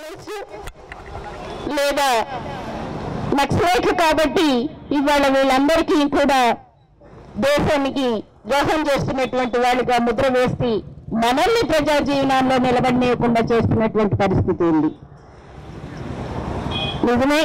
Maoist లేదా నక్సలైట్లు కాబట్టి ఇవాళ వీళ్ళందరికీ కూడా దేశానికి ద్రోహం చేస్తున్నటువంటి వాళ్ళుగా ముద్ర వేసి మనల్ని ప్రజా జీవనాల్లో నిలబడనీయకుండా చేస్తున్నటువంటి పరిస్థితి ఉంది నిజమే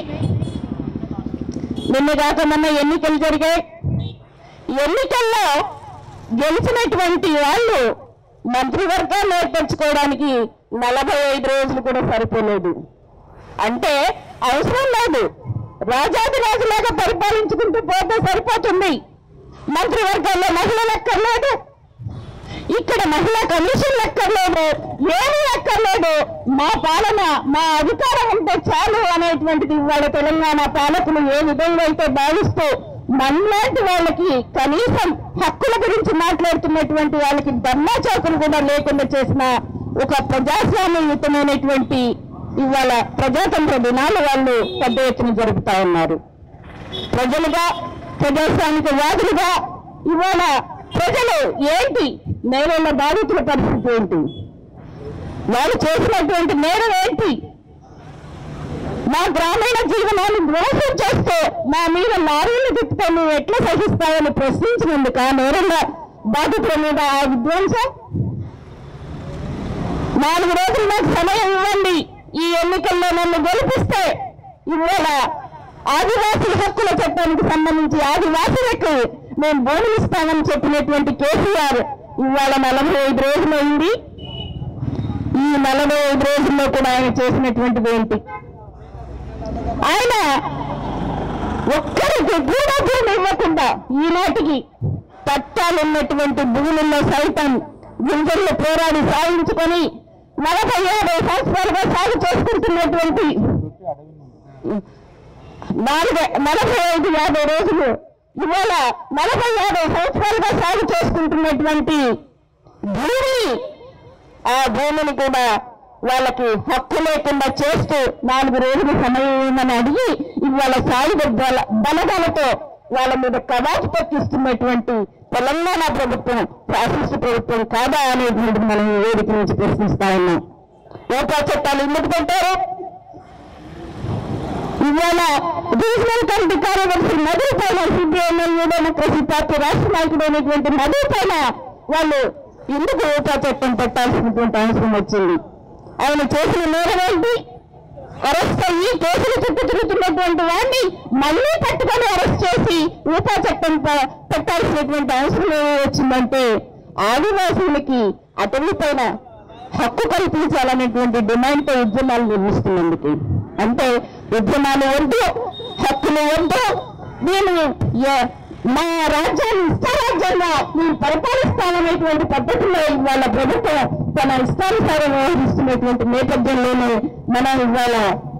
నిన్న కాక మొన్న ఎన్నికలు జరిగాయి ఎన్నికల్లో గెలిచినటువంటి వాళ్ళు మంత్రివర్గాన్ని ఏర్పరచుకోవడానికి నలభై ఐదు రోజులు కూడా సరిపోలేదు అంటే అవసరం లేదు రాజాది రాజులాగా పరిపాలించుకుంటూ పోతే సరిపోతుంది మంత్రివర్గాల్లో మహిళలు ఎక్కర్లేదు ఇక్కడ మహిళా కమిషన్ ఎక్కర్లేదు ఏమీ ఎక్కర్లేదు మా పాలన మా అధికారం ఉంటే చాలు అనేటువంటిది ఇవాళ తెలంగాణ పాలకులు ఏ విధంగా అయితే భావిస్తూ మనలాంటి వాళ్ళకి కనీసం హక్కుల గురించి మాట్లాడుతున్నటువంటి వాళ్ళకి దమ్మా చౌకలు కూడా లేకుండా చేసిన ఒక ప్రజాస్వామ్యయుతమైనటువంటి ఇవాళ ప్రజాతంత్ర దినాలు వాళ్ళు పెద్ద ఎత్తున జరుపుతా ఉన్నారు ప్రజలుగా ప్రజాస్వామిక వాదులుగా ఇవాళ ప్రజలు ఏంటి నేరున్న బాధితుల పరిస్థితి ఏంటి వాళ్ళు చేసినటువంటి నేరం ఏంటి మా గ్రామీణ జీవనాన్ని ద్రోహం చేస్తే మా మీద లారీలు తిప్పితే నువ్వు ఎట్లా సహిస్తావని ప్రశ్నించినందుకు ఆ నేరంగా బాధితుల మీద ఆ విధ్వంసం నాలుగు రోజులు నాకు సమయం ఇవ్వండి ఈ ఎన్నికల్లో నన్ను గెలిపిస్తే ఇవాళ ఆదివాసీ హక్కుల చట్టానికి సంబంధించి ఆదివాసులకు మేము భూములు ఇస్తామని చెప్పినటువంటి కేసీఆర్ ఇవాళ నలభై ఐదు రోజులు అయింది ఈ నలభై ఐదు రోజుల్లో కూడా ఆయన చేసినటువంటిది ఏంటి ఆయన ఒక్కరికి కూడా భూమి ఇవ్వకుండా ఈనాటికి పట్టాలున్నటువంటి భూముల్లో సైతం గింజల్లో పోరాడి సాధించుకొని నలభై యాభై సంవత్సరాలుగా సాగు చేసుకుంటున్నటువంటి నాలుగు నలభై ఐదు యాభై రోజులు ఇవాళ నలభై యాభై సంవత్సరాలుగా సాగు చేసుకుంటున్నటువంటి భూమి ఆ భూమిని కూడా వాళ్ళకి హక్కు లేకుండా చేస్తూ నాలుగు రోజులు సమయం ఇవ్వమని అడిగి ఇవాళ సాయుధ బల బలగాలతో వాళ్ళ మీద కవాతు పట్టిస్తున్నటువంటి తెలంగాణ ప్రభుత్వం ఫ్యాసిస్ట్ ప్రభుత్వం కాదా అనేటువంటి మనం ఈ వేదిక నుంచి ప్రశ్నిస్తా ఉన్నాం ఓపా చట్టాలు ఎందుకు పెట్టారు ఇవాళ రీజనల్ కమిటీ కార్యదర్శి మధు పైన సిపిఎంఎల్ డెమోక్రసీ పార్టీ రాష్ట్ర నాయకుడైనటువంటి మధు పైన వాళ్ళు ఎందుకు ఓపా చట్టం పెట్టాల్సినటువంటి అవసరం వచ్చింది ఆయన చేసిన నేరం ఏంటి అరెస్ట్ అయ్యి కేసులు చుట్టూ తిరుగుతున్నటువంటి వాడిని మళ్ళీ పట్టుకొని అరెస్ట్ చేసి ఊపా చట్టం ప- పెట్టాల్సినటువంటి అవసరం ఏమి వచ్చిందంటే ఆదివాసీలకి అటవీ పైన హక్కు కల్పించాలనేటువంటి డిమాండ్తో ఉద్యమాలు నిర్మిస్తున్నందుకు అంటే ఉద్యమాలు వద్దు హక్కులు వద్దు నేను ఎ- మా రాజ్యాన్ని ఇష్టారాజ్యంగా మేము పరిపాలిస్తామనేటువంటి పద్ధతిలో ఇవాళ ప్రభుత్వం తన ఇష్టానుసారం వ్యవహరిస్తున్నటువంటి నేపథ్యంలోనే మనం ఇవాళ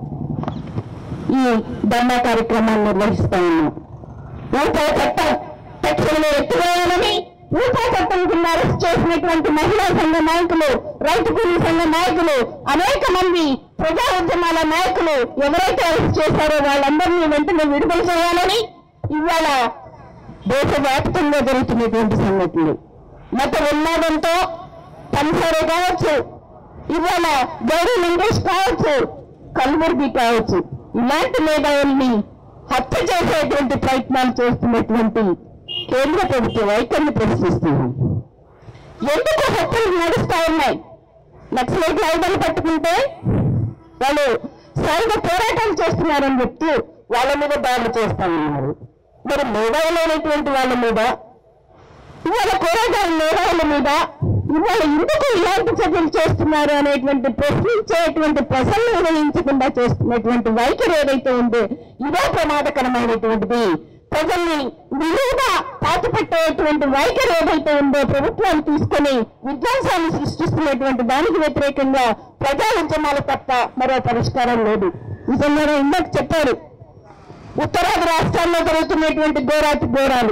ఈ ధర్నా కార్యక్రమాన్ని నిర్వహిస్తా ఉన్నాం ఊపా చట్టం తక్షణమే ఎత్తివేయాలని ఊపా చట్టం కింద అరెస్ట్ చేసినటువంటి మహిళా సంఘ నాయకులు రైతు కూలీ సంఘ నాయకులు అనేక మంది ప్రజా ఉద్యమాల నాయకులు ఎవరైతే అరెస్ట్ చేశారో వాళ్ళందరినీ వెంటనే విడుదల చేయాలని ఇవాళ దేశవ్యాప్తంగా జరుగుతున్నటువంటి సంఘటనలు మత ఉన్మాదంతో పనిసరే కావచ్చు ఇవాళ గౌరీ లింగేష్ కావచ్చు కల్బుర్గి కావచ్చు ఇలాంటి మేధావుల్ని హత్య చేసేటువంటి ప్రయత్నాలు చేస్తున్నటువంటి కేంద్ర ప్రభుత్వ వైఖరిని ప్రశ్నిస్తున్నాం ఎందుకు హత్యలు నడుస్తా ఉన్నాయి నక్సలైట్ ఆయుధాలు పట్టుకుంటే వాళ్ళు సాయుధ పోరాటాలు చేస్తున్నారని చెప్తూ వాళ్ళ మీద దాడులు చేస్తా ఉన్నారు మరి మేధావులైనటువంటి వాళ్ళ మీద ఇవాళ పోరాటాల మేధావుల మీద ఇవాళ ఎందుకు ఇలాంటి చర్యలు చేస్తున్నారు అనేటువంటి ప్రశ్నించేటువంటి ప్రశ్నలు నిర్వహించకుండా చేస్తున్నటువంటి వైఖరి ఏదైతే ఉందో ఇదే ప్రమాదకరమైనటువంటిది ప్రజల్ని విలువగా పాతిపెట్టేటువంటి వైఖరి ఏదైతే ఉందో ప్రభుత్వాలు తీసుకొని విధ్వంసాన్ని సృష్టిస్తున్నటువంటి దానికి వ్యతిరేకంగా ప్రజా ఉద్యమాలు తప్ప మరో పరిష్కారం లేదు నిజంగానే ఇందాక చెప్పారు ఉత్తరాది రాష్ట్రాల్లో జరుగుతున్నటువంటి ఘోరాతి ఘోరాలు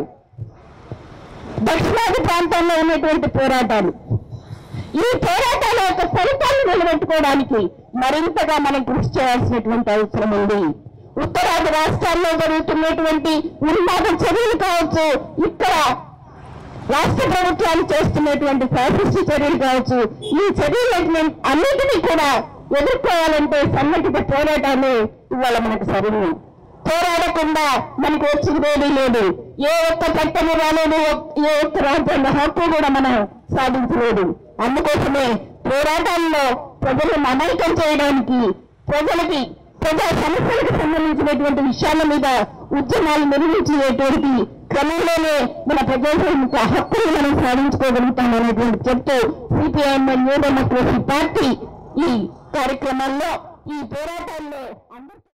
దక్షిణాది ప్రాంతాల్లో ఉన్నటువంటి పోరాటాలు ఈ పోరాటాల యొక్క ఫలితాలను నిలబెట్టుకోవడానికి మరింతగా మనం కృషి చేయాల్సినటువంటి అవసరం ఉంది ఉత్తరాది రాష్ట్రాల్లో జరుగుతున్నటువంటి ఉన్మాద చర్యలు కావచ్చు ఇక్కడ రాష్ట్ర ప్రభుత్వాలు చేస్తున్నటువంటి ఫ్యాసిస్ట్ చర్యలు కావచ్చు ఈ చర్యలు అన్నింటినీ కూడా ఎదుర్కోవాలంటే సంఘటిత పోరాటాలు ఇవాళ మనకు సరైన పోరాడకుండా మనకు వచ్చిందేమీ లేదు ఏ ఒక్క చట్టము రాలేదు ఏ ఒక్క రాజ్యాంగ హక్కు కూడా మనం సాధించలేదు అందుకోసమే పోరాటాల్లో ప్రజలను మమైకం చేయడానికి ప్రజలకి ప్రజా సమస్యలకు సంబంధించినటువంటి విషయాల మీద ఉద్యమాలు నిర్వహించేటువంటి క్రమంలోనే మన ప్రజాస్వామిక హక్కులు మనం సాధించుకోగలుగుతాం అనేటువంటి చెప్తూ సిపిఐఎం న్యూ డెమోక్రసీ పార్టీ ఈ కార్యక్రమంలో ఈ పోరాటాల్లో అందరూ